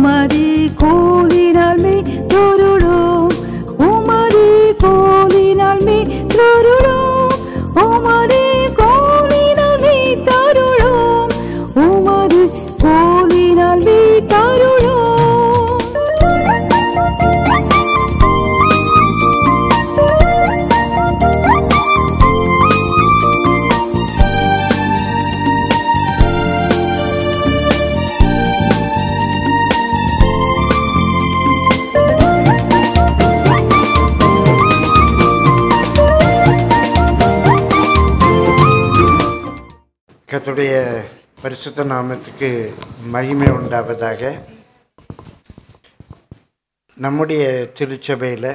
உமது கோலினால் மே தொருளோம் உமது கோலினால் மே தொருளோம் உமது கோலினால் மே தருளோம் உமது கோலினால் மே தருளோம் கர்த்தருடைய பரிசுத்த நாமத்துக்கு மகிமை உண்டாவதாக நம்முடைய திருச்சபையில்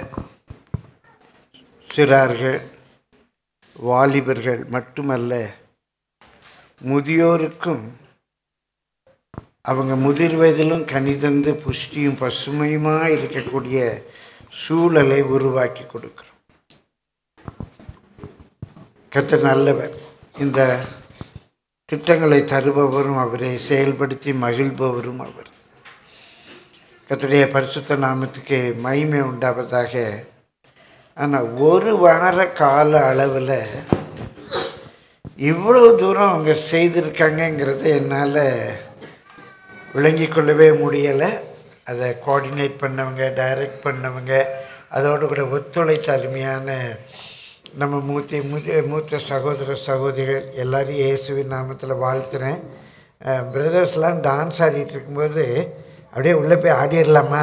சிறார்கள் வாலிபர்கள் மட்டுமல்ல முதியோருக்கும் அவங்க முதிர் வயதிலும் கனிதந்து புஷ்டியும் பசுமையுமாக இருக்கக்கூடிய சூழலை உருவாக்கி கொடுக்கிறோம் கர்த்தர் நல்லவர் இந்த திட்டங்களை தருபவரும் அவரை செயல்படுத்தி மகிழ்பவரும் அவர் கர்த்தருடைய பரிசுத்த நாமத்துக்கு மகிமை உண்டாவதாக ஆனால் ஒரு வார கால அளவில் இவ்வளோ தூரம் அவங்க செய்திருக்காங்கங்கிறத என்னால் விளங்கிக் கொள்ளவே முடியலை அதை கோஆர்டினேட் பண்ணவங்க டைரக்ட் பண்ணவங்க அதோடு கூட ஒத்துழைத்த அருமையான நம்ம மூத்த மூத்த மூத்த சகோதர சகோதரிகள் எல்லாரையும் இயேசுவின் நாமத்தில் வாழ்த்துறேன் பிரதர்ஸ்லாம் டான்ஸ் ஆடிட்டு இருக்கும்போது அப்படியே உள்ளே போய் ஆடிடலாமா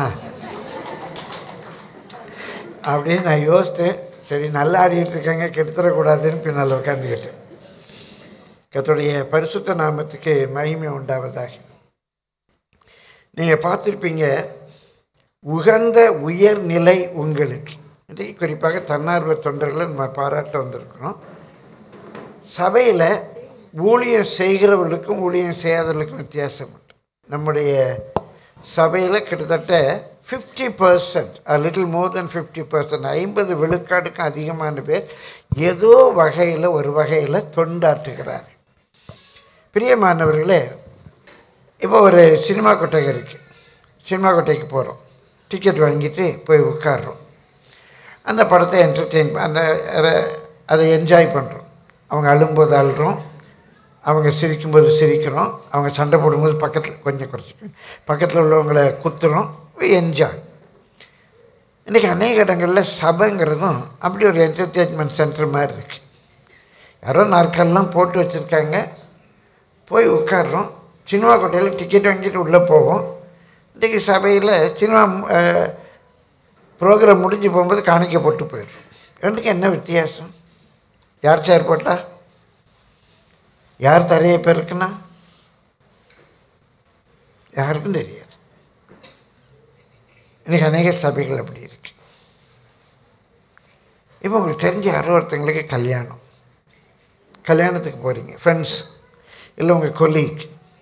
அப்படின்னு நான் யோசித்தேன் சரி நல்லா ஆடிட்டு இருக்காங்க கெடுத்துடக்கூடாதுன்னு பின்னால் உட்காந்துக்கிட்டேன் கர்த்தருடைய பரிசுத்த நாமத்துக்கு மகிமை உண்டாவதாக நீங்கள் பார்த்துருப்பீங்க உகந்த உயர்நிலை உங்களுக்கு இன்றைக்கு குறிப்பாக தன்னார்வ தொண்டர்களை நம்ம பாராட்ட வந்திருக்கிறோம் சபையில் ஊழியம் செய்கிறவர்களுக்கும் ஊழியம் செய்யாதவர்களுக்கும் வித்தியாசம் உண்டு நம்முடைய சபையில் கிட்டத்தட்ட fifty percent little more than fifty percent ஐம்பது விழுக்காடுக்கும் அதிகமான பேர் ஏதோ வகையில் ஒரு வகையில் தொண்டாற்றுகிறார் பிரியமானவர்களே இப்போ ஒரு சினிமா கொட்டகை இருக்குது சினிமா கொட்டைக்கு போகிறோம் டிக்கெட் வாங்கிட்டு போய் உட்கார்றோம் அந்த படத்தை என்டர்டெயின் அந்த அத- அதை என்ஜாய் பண்ணுறோம் அவங்க அழும்போது அழுறோம் அவங்க சிரிக்கும்போது சிரிக்கிறோம் அவங்க சண்டை போடும்போது பக்கத்தில் கொஞ்சம் குறைச்சிக்கணும் பக்கத்தில் உள்ளவங்களை குத்துறோம் என்ஜாய் இன்றைக்கி அநேக இடங்களில் சபைங்கிறதும் அப்படி ஒரு என்டர்டெயின்மெண்ட் சென்டர் மாதிரி இருக்குது யாரோ நாற்காலெலாம் போட்டு வச்சுருக்காங்க போய் உட்கார்றோம் சினிமா கொட்டையில் டிக்கெட் வாங்கிட்டு உள்ளே போவோம் இன்றைக்கி சபையில் சினிமா ப்ரோக்ராம் முடிஞ்சு போகும்போது காணிக்க போட்டு போயிடும் ரெண்டுக்கும் என்ன வித்தியாசம் யார் சேர் போட்டா யார் தரையை பெருக்குனா யாருக்கும் தெரியாது இன்றைக்கி அநேக சபைகள் அப்படி இருக்கு இப்போ உங்களுக்கு தெரிஞ்ச யாரோ ஒருத்தங்களுக்கு கல்யாணம் கல்யாணத்துக்கு போகிறீங்க ஃப்ரெண்ட்ஸ் இல்லை உங்கள் கொலீக்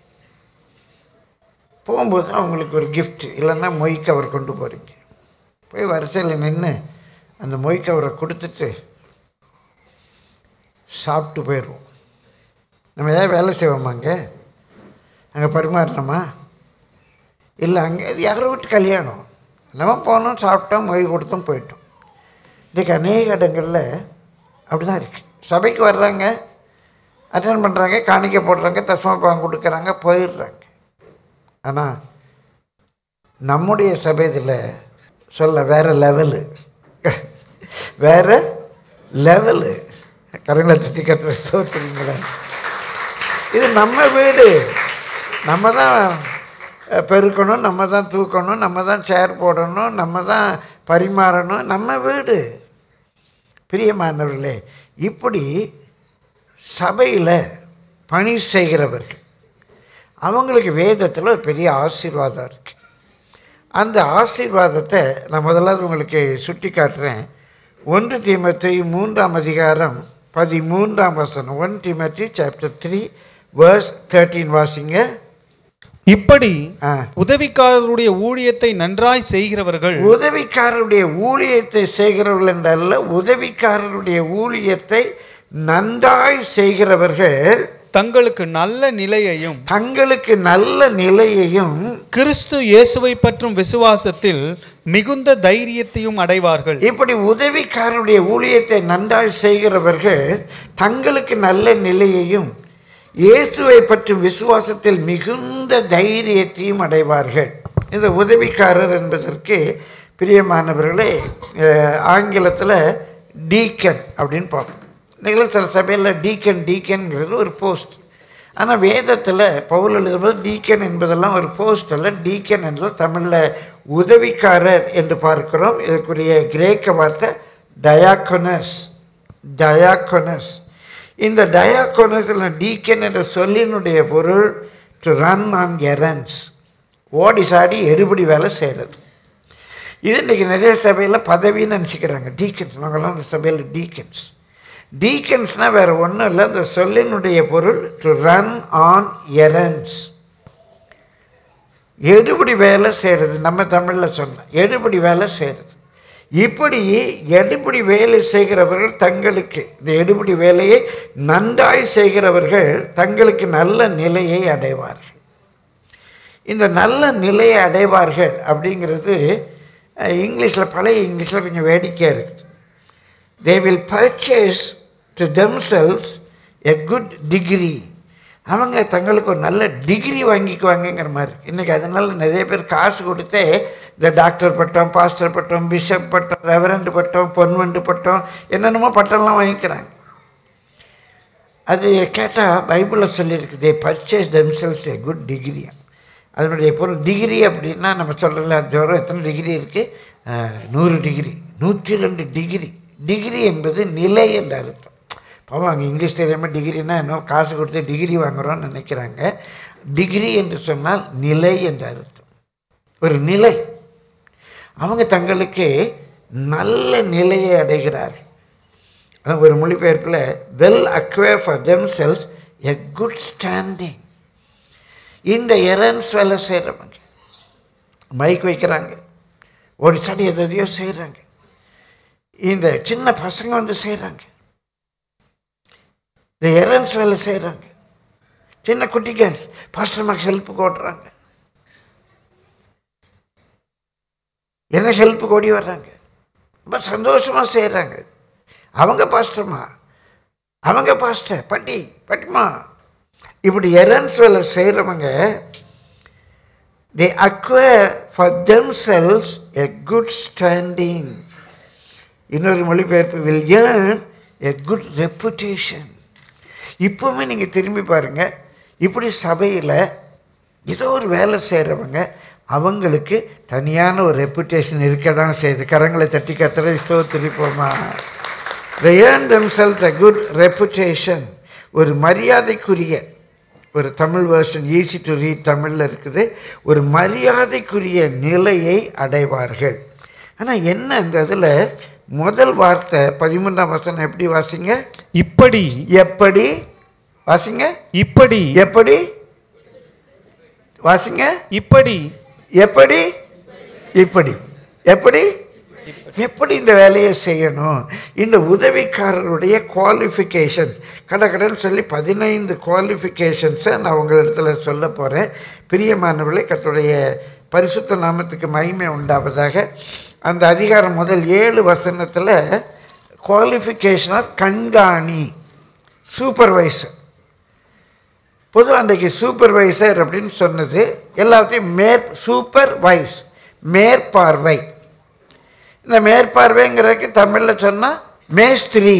போகும்போது அவங்களுக்கு ஒரு gift இல்லைன்னா மொய் கவர் கொண்டு போகிறீங்க போய் வரிசையில் நின்று அந்த மொய் கவரை கொடுத்துட்டு சாப்பிட்டு போயிடுவோம் நம்ம ஏதாவது வேலை செய்வோமாங்க அங்கே பரிமாறணுமா இல்லை அங்கே யாரோ விட்டு கல்யாணம் நம்ம போனோம் சாப்பிட்டோம் மொய் கொடுத்தோம் போயிட்டோம் இன்றைக்கி அநேக இடங்களில் அப்படி தான் இருக்குது சபைக்கு வர்றாங்க அட்டன் பண்ணுறாங்க காணிக்கை போடுறாங்க தஸ்மா பாகம் கொடுக்குறாங்க போயிடுறாங்க ஆனால் நம்முடைய சபை இதில் சொல்ல வேறு லெவலு வேறு லெவலு கரங்களை தட்டி கத்துற சோத்துறீங்களே இது நம்ம வீடு நம்ம தான் அஹ், பெருக்கணும் நம்ம தான் தூக்கணும் நம்ம தான் சேர் போடணும் நம்ம தான் பரிமாறணும் நம்ம வீடு பிரியமானவர்களே இப்படி சபையில் பணி செய்கிறவர்கள் அவங்களுக்கு வேதத்தில் ஒரு பெரிய ஆசீர்வாதம் இருக்குது அந்த ஆசீர்வாதத்தை நான் முதலாவது உங்களுக்கு சுட்டி காட்டுறேன் ஒன்று தீமத்தி மூன்றாம் அதிகாரம் பதிமூன்றாம் வசனம் one Timothy chapter three verse thirteen வாசிங்க இப்படி ஆ. உதவிக்காரருடைய ஊழியத்தை நன்றாய் செய்கிறவர்கள் உதவிக்காரருடைய ஊழியத்தை செய்கிறவர்கள் என்றல்ல உதவிக்காரருடைய ஊழியத்தை நன்றாய் செய்கிறவர்கள் தங்களுக்கு நல்ல நிலையையும் தங்களுக்கு நல்ல நிலையையும் கிறிஸ்து இயேசுவை பற்றும் விசுவாசத்தில் மிகுந்த தைரியத்தையும் அடைவார்கள் இப்படி உதவிக்காரருடைய ஊழியத்தை நன்றாய் செய்கிறவர்கள் தங்களுக்கு நல்ல நிலையையும் இயேசுவை பற்றும் விசுவாசத்தில் மிகுந்த தைரியத்தையும் அடைவார்கள் இந்த உதவிக்காரர் என்பதற்கு பிரியமானவர்களே அஹ், ஆங்கிலத்தில் டீக்கன் அப்படின்னு பார்ப்போம் நீங்களும் சில சபையில் டீக்கன் டீக்கன்ங்கிறது ஒரு போஸ்ட் ஆனால் வேதத்தில் பவுல் எழுதும்போது டீக்கன் என்பதெல்லாம் ஒரு போஸ்ட் அல்ல டீக்கன் என்றால் தமிழில் உதவிக்காரர் என்று பார்க்கிறோம் இதற்குரிய கிரேக்க வார்த்தை டயாக்கொனஸ் டயாக்கொனஸ் இந்த டயாக்கொனஸ் இல்லை டீக்கன் என்ற சொல்லினுடைய பொருள் டு ரன் ஆன் எரன்ஸ் ஓடி சாடி எடுபடி வேலை செய்கிறது இது இன்றைக்கி நிறைய சபையில் பதவின்னு நினச்சிக்கிறாங்க டீக்கன்ஸ் நாங்கள்லாம் அந்த சபையில் டீக்கன்ஸ் டீக்கன்ஸ்னால் வேறு ஒன்றும் இல்லை அந்த சொல்லினுடைய பொருள் டு ரன் ஆன் எரன்ஸ் எடுபடி வேலை செய்கிறது நம்ம தமிழில் சொன்னோம் எடுபடி வேலை செய்கிறது இப்படி எடுபடி வேலை செய்கிறவர்கள் தங்களுக்கு இந்த எடுபடி வேலையை நன்றாய் செய்கிறவர்கள் தங்களுக்கு நல்ல நிலையை அடைவார்கள் இந்த நல்ல நிலையை அடைவார்கள் அப்படிங்கிறது அஹ், இங்கிலீஷில் பழைய இங்கிலீஷில் கொஞ்சம் வேடிக்கையாக இருக்குது they will purchase to themselves a good degree அவங்க தங்களுக்கு ஒரு நல்ல டிகிரி வாங்கிக்குவாங்கங்கிற மாதிரி இன்றைக்கி அதனால் நிறைய பேர் காசு கொடுத்தே இந்த டாக்டர் பட்டம் பாஸ்டர் பட்டம் பிஷப் பட்டம் ரெவரண்ட் பட்டம் பொன்வண்டு பட்டம் என்னென்னமோ பட்டம்லாம் வாங்கிக்கிறாங்க அது கேட்டால் பைபிளில் சொல்லியிருக்கு they purchase themselves a good degree அதனுடைய பொருள் டிகிரி அப்படின்னா நம்ம சொல்கிறல ஜோரம் எத்தனை டிகிரி இருக்குது நூறு டிகிரி நூற்றி ரெண்டு டிகிரி டிகிரி என்பது நிலை என்ற அர்த்தம் பாவம் அங்கே இங்கிலீஷ் தெரியாமல் டிகிரினா என்ன காசு கொடுத்து டிகிரி வாங்குறோம்னு நினைக்கிறாங்க டிகிரி என்று சொன்னால் நிலை என்ற அர்த்தம் ஒரு நிலை அவங்க தங்களுக்கு நல்ல நிலையை அடைகிறார் அதான் ஒரு மொழிபெயர்ப்பில் will acquire for themselves a good standing இந்த எரன்ஸ் வேலை செய்கிறவங்க மைக் வைக்கிறாங்க ஒரு சடி எதையோ செய்கிறாங்க இந்த சின்ன பசங்க வந்து செய்கிறாங்க இந்த எரன்ஸ் வேலை செய்கிறாங்க சின்ன குட்டி கேர்ள்ஸ் பாஸ்டர்மாக்கு ஹெல்ப்புக்கு ஓடுறாங்க என்ன ஹெல்ப்புக்கு ஓடி வர்றாங்க ரொம்ப சந்தோஷமாக செய்கிறாங்க அவங்க பாஸ்டர்மா அவங்க பாஸ்டர் பட்டி பட்டிமா இப்படி எரன்ஸ் வேலை செய்கிறவங்க they acquire for themselves a good standing இன்னொரு மொழிபெயர்ப்பு will earn a good reputation இப்போவுமே நீங்கள் திரும்பி பாருங்கள் இப்படி சபையில் ஏதோ ஒரு வேலை செய்கிறவங்க அவங்களுக்கு தனியான ஒரு ரெப்புடேஷன் இருக்க தான் செய்யுது கரங்களை தட்டி கத்துற ஸ்தோத்திரிப்போமா they earn themselves a good reputation ஒரு மரியாதைக்குரிய ஒரு Tamil version easy to read தமிழில் இருக்குது ஒரு மரியாதைக்குரிய நிலையை அடைவார்கள் ஆனால் என்ன இந்த இதில் முதல் வார்த்தை பதிமூன்றாம் வசனம் எப்படி வாசிங்க இப்படி எப்படி வாசிங்க இப்படி எப்படி வாசிங்க இப்படி எப்படி இப்படி எப்படி எப்படி இந்த வேலையை செய்யணும் இந்த உதவிக்காரருடைய குவாலிஃபிகேஷன்ஸ் கடகடன்னு சொல்லி பதினைந்து குவாலிஃபிகேஷன்ஸை நான் உங்களிடத்துல சொல்ல போகிறேன் பிரியமானவர்களே கத்துடைய பரிசுத்த நாமத்துக்கு மகிமை உண்டாவதாக அந்த அதிகாரம் முதல் ஏழு வசனத்தில் குவாலிஃபிகேஷன் ஆஃப் கண்காணி சூப்பர்வைசர் பொதுவாக அன்றைக்கு சூப்பர்வைசர் அப்படின்னு சொன்னது எல்லாத்தையும் மேற் சூப்பர்வைஸ் மேற்பார்வை இந்த மேற்பார்வைங்கிறதுக்கு தமிழில் சொன்னால் மேஸ்திரி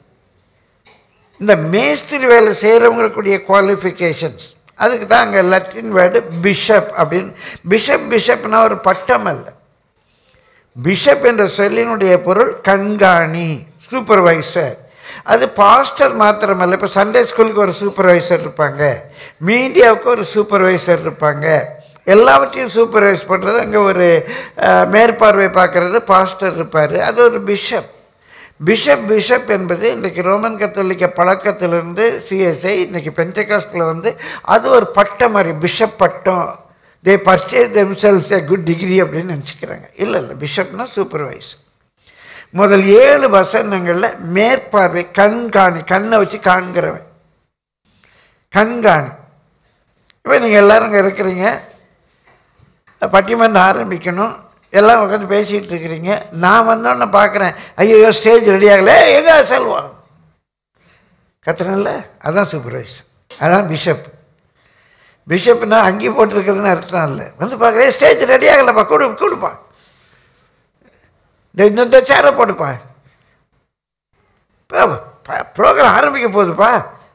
இந்த மேஸ்திரி வேலை செய்கிறவங்களுக்குடைய குவாலிஃபிகேஷன்ஸ் அதுக்கு தான் அங்கே லத்தின் வேர்டு பிஷப் அப்படின்னு பிஷப் பிஷப்னா ஒரு பட்டம் அல்ல பிஷப் என்ற சொல்லினுடைய பொருள் கண்காணி சூப்பர்வைசர் அது பாஸ்டர் மாத்திரமல்ல இப்போ சண்டே ஸ்கூலுக்கு ஒரு சூப்பர்வைசர் இருப்பாங்க மீடியாவுக்கு ஒரு சூப்பர்வைசர் இருப்பாங்க எல்லாவற்றையும் சூப்பர்வைஸ் பண்ணுறது அங்கே ஒரு அஹ், மேற்பார்வை பார்க்குறது பாஸ்டர் இருப்பார் அது ஒரு பிஷப் பிஷப் பிஷப் என்பது இன்றைக்கி ரோமன் கத்தோலிக்க பழக்கத்திலிருந்து சிஎஸ்ஐ இன்றைக்கி பென்டகாஸ்டில் வந்து அது ஒரு பட்டம் மாதிரி பிஷப் பட்டம் they purchase themselves a good degree அப்படின்னு நினச்சிக்கிறாங்க இல்லை இல்லை பிஷப்னா சூப்பர்வைஸ் முதல் ஏழு வசனங்களில் மேற்பார்வை கண்காணி கண்ணை வச்சு காண்கிறவன் கண்காணி இப்போ நீங்கள் எல்லாரும் இங்கே இருக்கிறீங்க பட்டிமன்றம் ஆரம்பிக்கணும் எல்லாம் உட்காந்து பேசிகிட்டு இருக்கிறீங்க நான் வந்தோன்னு பார்க்குறேன் ஐயோ ஸ்டேஜ் ரெடி ஆகலை எங்கே செல்வம் கத்துறேன்ல அதான் சூப்பர்வைசர் அதான் பிஷப் பிஷப்னா அங்கி போட்டிருக்கிறதுன்னு அர்த்தம் இல்லை வந்து பார்க்குறேன் ஸ்டேஜ் ரெடி ஆகலப்பா கொடு கொடுப்பா இந்த இந்த- இந்த சேரை போடுப்பா ப்ரோக்ராம் ஆரம்பிக்க போகுதுப்பா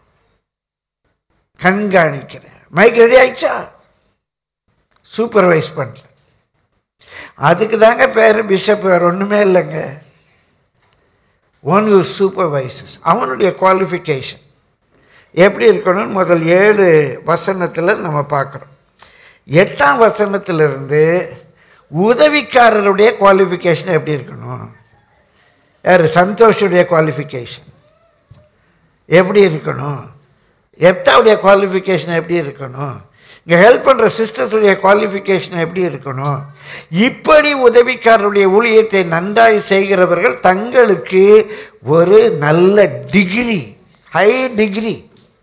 கண்காணிக்கிறேன் மைக் ரெடி ஆயிடுச்சா சூப்பர்வைஸ் பண்ணுறேன் அதுக்கு தாங்க பேர் பிஷப் வேறு ஒன்றுமே இல்லைங்க ஒன் யூ சூப்பர்வைசஸ் அவனுடைய குவாலிஃபிகேஷன் எப்படி இருக்கணும்னு முதல் ஏழு வசனத்தில் நம்ம பார்க்குறோம் எட்டாம் வசனத்திலிருந்து உதவிக்காரருடைய குவாலிஃபிகேஷன் எப்படி இருக்கணும் யார் சந்தோஷுடைய குவாலிஃபிகேஷன் எப்படி இருக்கணும் எப்தாவுடைய குவாலிஃபிகேஷன் எப்படி இருக்கணும் இங்கே ஹெல்ப் பண்ணுற சிஸ்டத்துடைய குவாலிஃபிகேஷன் எப்படி இருக்கணும் இப்படி உதவிக்காரருடைய ஊழியத்தை நன்றாய் செய்கிறவர்கள் தங்களுக்கு ஒரு நல்ல டிகிரி ஹை டிகிரி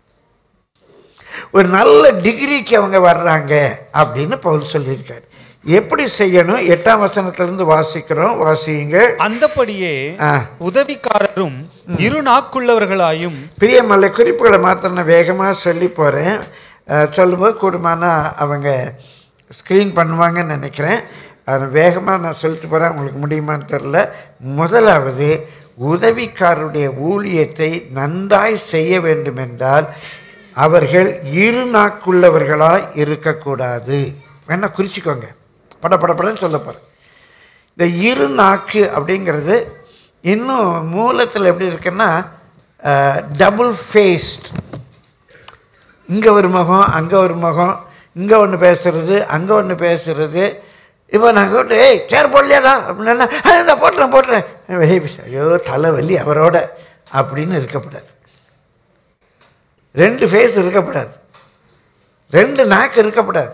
ஒரு நல்ல டிகிரிக்கு அவங்க வர்றாங்க அப்படின்னு பவுல் சொல்லியிருக்காரு எப்படி செய்யணும் எட்டாம் வசனத்திலிருந்து வாசிக்கிறோம் வாசியுங்க அந்தபடியே ஆ. உதவிக்காரரும் இரு நாக்குள்ளவர்களாயும் பிரியமல்ல குறிப்புகளை மாத்திரம் நான் வேகமாக சொல்லி போகிறேன் சொல்லும்போது கூடுமானா அவங்க ஸ்க்ரீன் பண்ணுவாங்கன்னு நினைக்கிறேன் அதை வேகமாக நான் சொல்லிட்டு போகிறேன் உங்களுக்கு முடியுமான்னு தெரில முதலாவது உதவிக்காரருடைய ஊழியத்தை நன்றாய் செய்ய வேண்டுமென்றால் அவர்கள் இரு நாக்குள்ளவர்களாய் இருக்கக்கூடாது வேணா குறிச்சிக்கோங்க பட பட படன்னு சொல்ல போகிறேன் இந்த இரு நாக்கு அப்படிங்கிறது இன்னும் மூலத்தில் எப்படி இருக்குன்னா டபுள் ஃபேஸ்ட் இங்கே ஒரு முகம் அங்கே ஒரு முகம் இங்கே ஒன்று பேசுறது அங்கே ஒன்று பேசுறது இப்போ நாங்கள் விட்டு ஏய் சேர் போடலையாடா அப்படின்னா நான் போட்டுறேன் போட்டுறேன் வெளியே பேச ஐயோ தலைவலி அவரோட அப்படின்னு இருக்கக்கூடாது ரெண்டு ஃபேஸ் இருக்கக்கூடாது ரெண்டு நாக்கு இருக்கக்கூடாது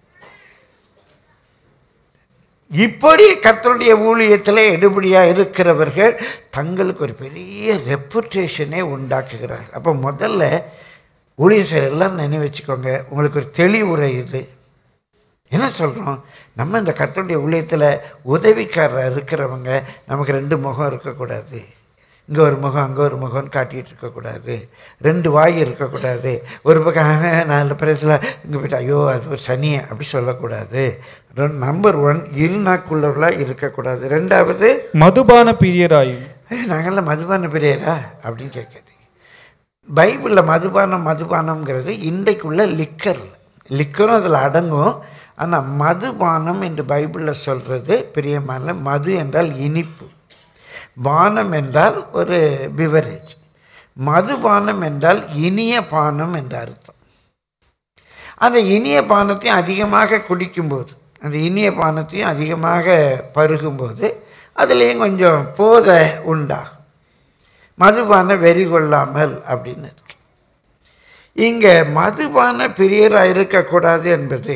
இப்படி கர்த்தருடைய ஊழியத்தில் எடுபடியாக இருக்கிறவர்கள் தங்களுக்கு ஒரு பெரிய ரெப்புடேஷனே உண்டாக்குகிறார்கள் அப்போ முதல்ல ஊழியர் செய்கிற எல்லாம் நினைவு வச்சுக்கோங்க உங்களுக்கு ஒரு தெளிவுரை இது என்ன சொல்கிறோம் நம்ம இந்த கர்த்தருடைய ஊழியத்தில் உதவிக்காரர் இருக்கிறவங்க நமக்கு ரெண்டு முகம் இருக்கக்கூடாது இங்கே ஒரு முகம் அங்கே ஒரு முகம்னு காட்டிகிட்டு இருக்கக்கூடாது ரெண்டு வாய் இருக்கக்கூடாது ஒரு பக்கம் "ஆஹ், நாலு பிரசில் இங்கே போய்ட்டு ஐயோ அது ஒரு சனி அப்படி சொல்லக்கூடாது நம்பர் ஒன் இருநாக்குள்ளவர்களாக இருக்கக்கூடாது ரெண்டாவது மதுபான பிரியராயும் "ஏய், நாங்கெல்லாம் மதுபான பிரியரா அப்படின்னு கேட்குறீங்க பைபிளில் மதுபானம் மதுபானம்ங்கிறது இன்றைக்குள்ள லிக்கர் லிக்கரும் அதில் அடங்கும் ஆனால் மதுபானம் என்று பைபிளில் சொல்கிறது பிரியமான மது என்றால் இனிப்பு பானம் என்றால் ஒரு பிவரேஜ் மதுபானம் என்றால் இனிய பானம் என்ற அர்த்தம் அந்த இனிய பானத்தையும் அதிகமாக குடிக்கும்போது அந்த இனிய பானத்தையும் அதிகமாக பருகும்போது அதுலேயும் கொஞ்சம் போதை உண்டாகும் மதுபான வெறி கொள்ளாமல் அப்படின்னு இருக்கு இங்கே மதுபான பிரியராக இருக்கக்கூடாது என்பது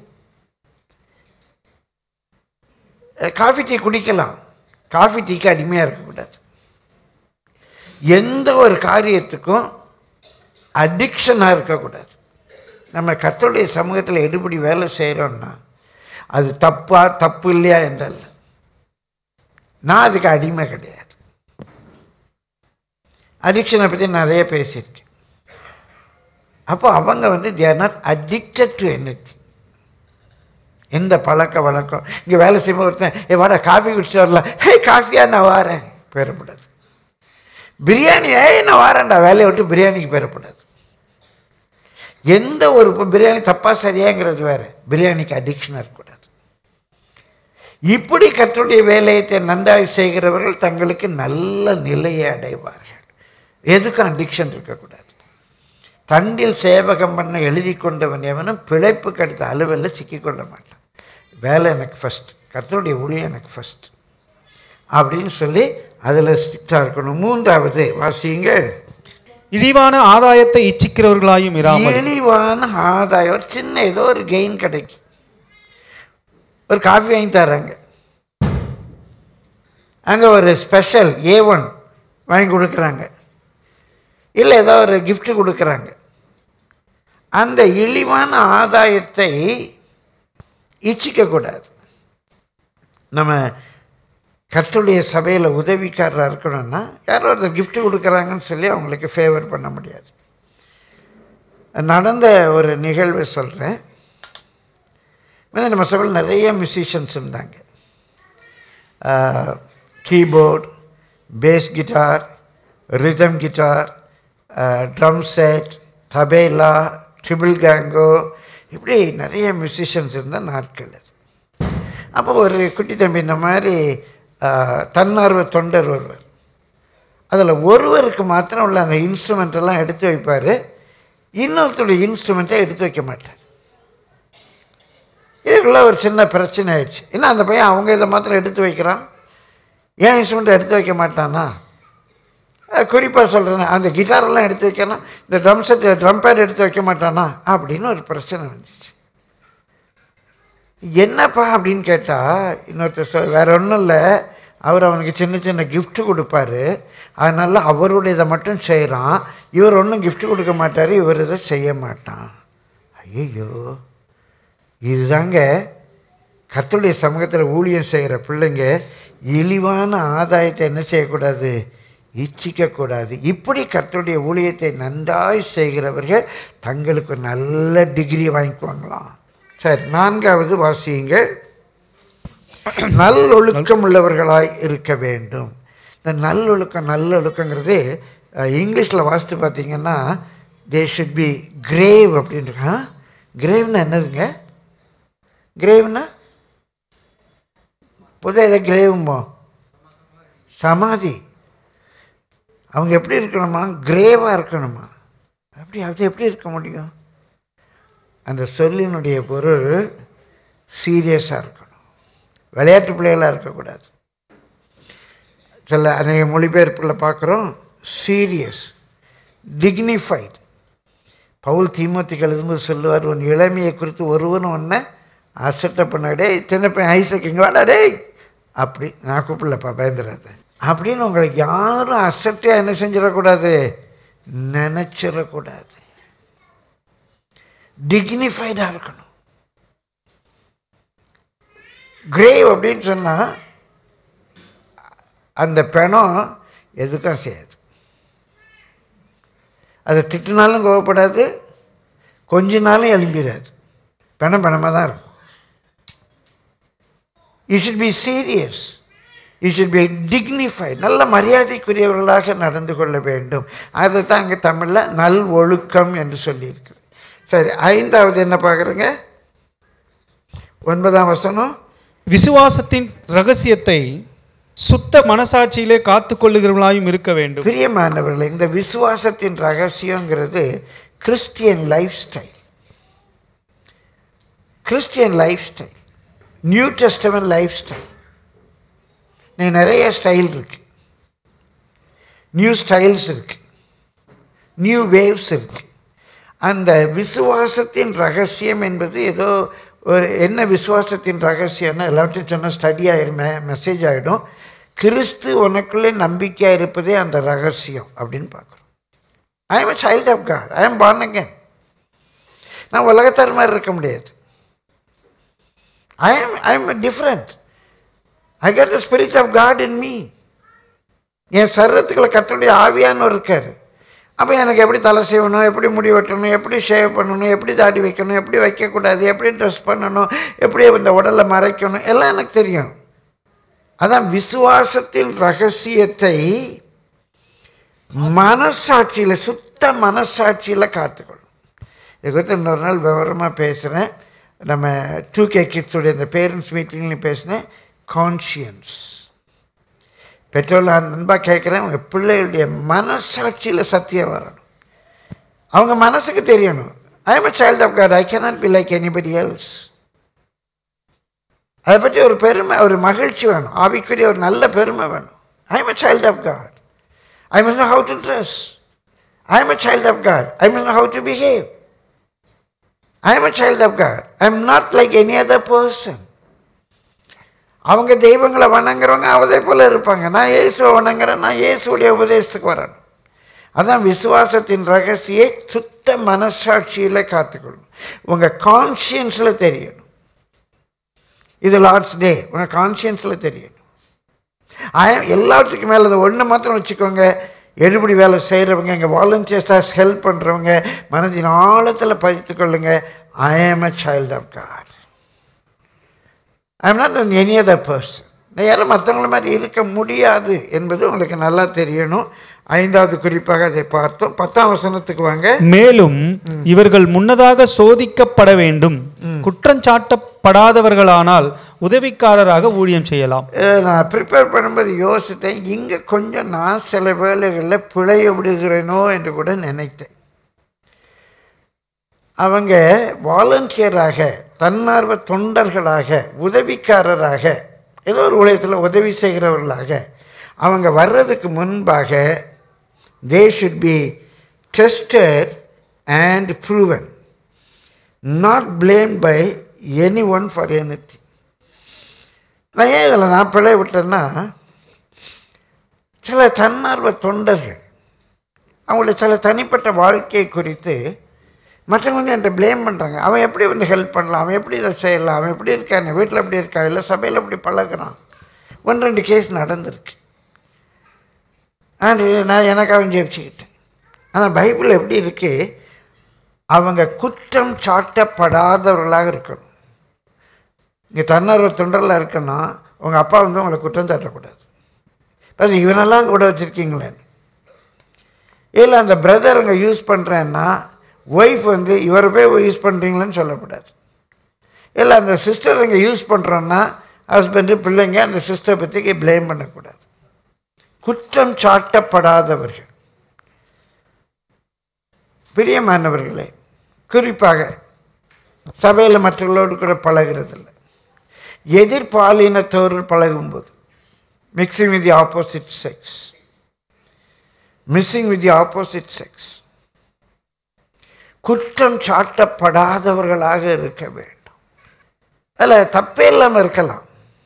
அஹ், காஃபி டீ குடிக்கலாம் காஃபி டீக்கு அடிமையாக இருக்கக்கூடாது எந்த ஒரு காரியத்துக்கும் அடிக்ஷனாக இருக்கக்கூடாது நம்ம கர்த்தருடைய சமூகத்தில் எடுபடி வேலை செய்கிறோன்னா அது தப்பா தப்பு இல்லையா என்றல்ல நான் அதுக்கு அடிமை கிடையாது அடிக்ஷனை பற்றி நிறைய பேசியிருக்கேன் அப்போ அவங்க வந்து they're not addicted to any எந்த பழக்க வழக்கம் இங்கே வேலை செய்யும்போது ஒருத்தன் ஏ வாடா காஃபி குடிச்சிட்டு வரலாம் ஹே காஃபியா நான் வரேன் பெறப்படாது பிரியாணி ஏய் நான் வரேன்டா வேலையை விட்டு பிரியாணிக்கு பெறப்படாது எந்த ஒரு இப்போ பிரியாணி தப்பா சரியாங்கிறது வேற பிரியாணிக்கு அடிக்ஷனாக இருக்கக்கூடாது இப்படி கர்த்தருடைய வேலையத்தை நன்றாய் செய்கிறவர்கள் தங்களுக்கு நல்ல நிலையை அடைவார்கள் எதுக்கும் அடிக்ஷன் இருக்கக்கூடாது தண்டில் சேவகம் பண்ண எழுதி கொண்டவன் எவனும் பிழைப்புக்கு அடுத்த அலுவலில் சிக்கிக்கொள்ள மாட்டான் வேலை எனக்கு ஃபஸ்ட் கர்த்தருடைய ஊழியம் எனக்கு ஃபஸ்ட் அப்படின்னு சொல்லி அதில் ஸ்ட்ரிக்டாக இருக்கணும் மூன்றாவது வாசிங்க இழிவான ஆதாயத்தை இச்சிக்கிறவர்களாயும் இராமல் இழிவான ஆதாயம் ஒரு சின்ன ஏதோ ஒரு கெயின் கிடைக்கும் ஒரு காஃபி வாங்கி தராங்க அங்கே ஒரு ஸ்பெஷல் ஏ ஒன் வாங்கி கொடுக்குறாங்க இல்லை ஏதோ ஒரு gift கொடுக்குறாங்க அந்த இழிவான ஆதாயத்தை இச்சிக்கக்கூடாது நம்ம கர்த்தருடைய சபையில் உதவிக்காரராக இருக்கணும்னா யாரோ ஒருத்தர் gift கொடுக்குறாங்கன்னு சொல்லி அவங்களுக்கு ஃபேவர் பண்ண முடியாது நடந்த ஒரு நிகழ்வை சொல்கிறேன் நம்ம சபையில் நிறைய மியூசிஷியன்ஸ் இருந்தாங்க keyboard bass guitar rhythm guitar drum set tabla triple conga இப்படி நிறைய மியூசிஷியன்ஸ் இருந்த நாட்கள் அது அப்போ ஒரு குட்டி தம்பி இந்த மாதிரி ஆஹ், தன்னார்வ தொண்டர் ஒருவர் அதில் ஒருவருக்கு மாத்திரம் உள்ள அந்த இன்ஸ்ட்ருமெண்ட் எல்லாம் எடுத்து வைப்பார் இன்னொருத்தருடைய இன்ஸ்ட்ருமெண்ட்டை எடுத்து வைக்க மாட்டார் இதுக்குள்ள ஒரு சின்ன பிரச்சனை ஆயிடுச்சு என்ன அந்த பையன் அவங்க இதை மாத்திரம் எடுத்து வைக்கிறான் ஏன் இன்ஸ்ட்ருமெண்ட்டை எடுத்து வைக்க மாட்டானா குறிப்பாக சொல்கிறேன் அந்த கிட்டாரெல்லாம் எடுத்து வைக்கணும் இந்த ட்ரம் செட் ட்ரம் பேட் எடுத்து வைக்க மாட்டானா அப்படின்னு ஒரு பிரச்சனை வந்துச்சு என்னப்பா அப்படின்னு கேட்டால் இன்னொருத்தர் சொல் வேற ஒன்றும் இல்லை அவர் அவனுக்கு சின்ன சின்ன gift கொடுப்பாரு அதனால அவருடைய இதை மட்டும் செய்கிறான் இவர் ஒன்றும் gift கொடுக்க மாட்டார் இவர் இதை செய்ய மாட்டான் ஐயோ இதுதாங்க கர்த்தருடைய சமூகத்தில் ஊழியம் செய்கிற பிள்ளைங்க இழிவான ஆதாயத்தை என்ன செய்யக்கூடாது இச்சிக்கக்கூடாது இப்படி கர்த்தருடைய ஊழியத்தை நன்றாய் செய்கிறவர்கள் தங்களுக்கு ஒரு நல்ல டிகிரி வாங்கிக்குவாங்களாம் சரி நான்காவது வாசியுங்கள் நல்லொழுக்கம் உள்ளவர்களாய் இருக்க வேண்டும் இந்த நல்லொழுக்கம் நல்லொழுக்கங்கிறது இங்கிலீஷில் வாசித்து பார்த்தீங்கன்னா தே ஷுட் பி கிரேவ் அப்படின்ட்டு கிரேவ்னா என்னதுங்க கிரேவ்னா புது எதை கிரேவுமோ சமாதி அவங்க எப்படி இருக்கணுமா கிரேவாக இருக்கணுமா அப்படி அது எப்படி இருக்க முடியும் அந்த சொல்லினுடைய பொருள் சீரியஸாக இருக்கணும் விளையாட்டு பிள்ளைகளாக இருக்கக்கூடாது சில அநேக மொழிபெயர்ப்பில் பார்க்குறோம் சீரியஸ் டிக்னிஃபைட் பவுல் தீமோத்திக்கு எழுதும்போது சொல்லுவார் உன் இளமையை குறித்து ஒருவனும் ஒன்றை அசட்டை பண்ண டேய் சின்ன பையன் ஐசக் இங்கே வாடா டேய் அப்படி நான் கூப்பிடலப்பா பயந்துடாத அப்படின்னு உங்களுக்கு யாரும் அசட்டையாக என்ன செஞ்சிடக்கூடாது நினச்சிடக்கூடாது டிக்னிஃபைடாக இருக்கணும் கிரேவ் அப்படின்னு சொன்னால் அந்த பிணம் எதுக்கும் செய்யாது அதை திட்டினாலும் கோவப்படாது கொஞ்ச நாளும் எழும்பிடாது பிணம் பிணமாக தான் இருக்கும் you should be serious you should be dignified நல்ல மரியாதைக்குரியவர்களாக நடந்து கொள்ள வேண்டும் அதை தான் அங்கே தமிழில் நல் ஒழுக்கம் என்று சொல்லியிருக்கு சரி ஐந்தாவது என்ன பார்க்குறேங்க ஒன்பதாம் வசனம் விசுவாசத்தின் ரகசியத்தை சுத்த மனசாட்சியிலே காத்துக்கொள்ளுகிறவர்களாயும் இருக்க வேண்டும் பிரியமானவர்களே இந்த விசுவாசத்தின் ரகசியங்கிறது Christian life style Christian life style New Testament life style நீ நிறைய ஸ்டைல் இருக்கு நியூ ஸ்டைல்ஸ் இருக்கு நியூ வேவ்ஸ் இருக்கு அந்த விசுவாசத்தின் ரகசியம் என்பது ஏதோ ஒரு என்ன விசுவாசத்தின் ரகசியம்னா எல்லாத்தையும் சொன்னால் ஸ்டடி ஆயிடும் மெசேஜ் ஆகிடும் கிறிஸ்து உனக்குள்ளே நம்பிக்கையாக இருப்பதே அந்த ரகசியம் அப்படின்னு பார்க்குறோம் I am child of God I am born again நான் உலகத்தார் மாதிரி இருக்க முடியாது I am I am different I got the spirit of God in me என் சரீரத்துக்குள்ள கத்தருடைய ஆவியானவர் இருக்கார் அப்போ எனக்கு எப்படி தலை செய்யணும் எப்படி முடி வெட்டணும் எப்படி ஷேவ் பண்ணணும் எப்படி தாடி வைக்கணும் எப்படி வைக்கக்கூடாது எப்படி ட்ரெஸ் பண்ணணும் எப்படி இந்த உடலை மறைக்கணும் எல்லாம் எனக்கு தெரியும் அதான் விசுவாசத்தின் ரகசியத்தை மனசாட்சியில் சுத்த மனசாட்சியில் காத்துக்கொள்ளும் இது குறித்து இன்னொரு நாள் விவரமாக பேசுகிறேன் நம்ம டூ கே கிட்ஸுடைய இந்த பேரண்ட்ஸ் மீட்டிங்லையும் பேசினேன் கான்ஷியன்ஸ் பெற்றோர்கள் அன்பாக கேட்குறேன் உங்கள் பிள்ளைகளுடைய மனசாட்சியில் சத்தியம் வரணும் அவங்க மனசுக்கு தெரியணும் I am a child of God I cannot be like anybody else அதை பற்றி ஒரு பெருமை ஒரு மகிழ்ச்சி வேணும் ஆவிக்குரிய ஒரு நல்ல பெருமை வேணும் I am a child of God I must know how to dress I am a child of God I must know how to behave I am a child of God I am not like any other person அவங்க தெய்வங்களை வணங்குறவங்க அவதை போல இருப்பாங்க நான் இயேசுவை வணங்குறேன் நான் இயேசுடைய உபதேசத்துக்கு வரணும் அதான் விசுவாசத்தின் ரகசியை சுத்த மனசாட்சியில் காத்துக்கொள்ளும் உங்கள் கான்ஷியன்ஸில் தெரியணும் இது லார்ட்ஸ் டே உங்கள் கான்ஷியன்ஸில் தெரியணும் ஆய- எல்லாத்துக்கும் மேலே அதை ஒன்று மாத்திரம் வச்சுக்கோங்க எடுபடி வேலை செய்கிறவங்க இங்கே வாலண்டியர்ஸாக ஹெல்ப் பண்ணுறவங்க மனதின் ஆழத்தில் பதித்து கொள்ளுங்க I am a child of God I am not any other person நான் யாரும் மற்றவங்கள மாதிரி இருக்க முடியாது என்பது உங்களுக்கு நல்லா தெரியணும் ஐந்தாவது குறிப்பாக அதை பார்த்தோம் பத்தாம் வசனத்துக்கு வாங்க மேலும் இவர்கள் முன்னதாக சோதிக்கப்பட வேண்டும் குற்றஞ்சாட்டப்படாதவர்களானால் உதவிக்காரராக ஊழியம் செய்யலாம் அஹ் நான் ப்ரிப்பேர் பண்ணும்போது யோசித்தேன் இங்கே கொஞ்சம் நான் சில வேளைகளில் பிழைய விடுகிறேனோ என்று கூட நினைத்தேன் அவங்க வாலண்டியராக தன்னார்வ தொண்டர்களாக உதவிக்காரராக ஏதோ ஒரு ஊழியத்தில் உதவி செய்கிறவர்களாக அவங்க வர்றதுக்கு முன்பாக they should be tested and proven not blame by any one for any நான் ஏன் இதில் நான் பிழை விட்டேன்னா சில தன்னார்வ தொண்டர்கள் அவங்களுடைய சில தனிப்பட்ட வாழ்க்கை குறித்து மற்றவங்க என்கிட்ட ப்ளேம் பண்ணுறாங்க அவன் எப்படி வந்து ஹெல்ப் பண்ணலாம் அவன் எப்படி இதை செய்யலாம் அவன் எப்படி இருக்கான் வீட்டில் எப்படி இருக்கா இல்லை சபையில் எப்படி பழகுறான் ஒன்று ரெண்டு கேஸ் நடந்திருக்கு ஆண்டு நான் எனக்கு அவன் ஜெயிச்சுக்கிட்டேன் ஆனால் பைபிள் எப்படி இருக்கு அவங்க குற்றம் சாட்டப்படாதவர்களாக இருக்கணும் இங்கே தன்னார்வ தொண்டரில் இருக்கணும் உங்கள் அப்பா வந்து உங்களை குற்றம் சாட்டக்கூடாது பஸ் இவனெல்லாம் கூட வச்சுருக்கீங்களே இல்லை அந்த பிரதர் அங்கே யூஸ் பண்ணுறேன்னா ஒய்ஃப் வந்து இவரை போய் யூஸ் பண்ணுறீங்களேன்னு சொல்லக்கூடாது இல்லை அந்த சிஸ்டர் இங்கே யூஸ் பண்ணுறோன்னா ஹஸ்பண்டு பிள்ளைங்க அந்த சிஸ்டர் பற்றி ப்ளேம் பண்ணக்கூடாது குற்றம் சாட்டப்படாதவர்கள் பிரியமானவர்களே குறிப்பாக சபையில் மற்றவர்களோடு கூட பழகிறதில்ல எதிர்பாலினத்தோடு பழகும்போது mixing with the opposite sex missing with the opposite sex குற்றம் சாட்டப்படாதவர்களாக இருக்க வேண்டும் அதில் தப்பே இல்லாமல் இருக்கலாம்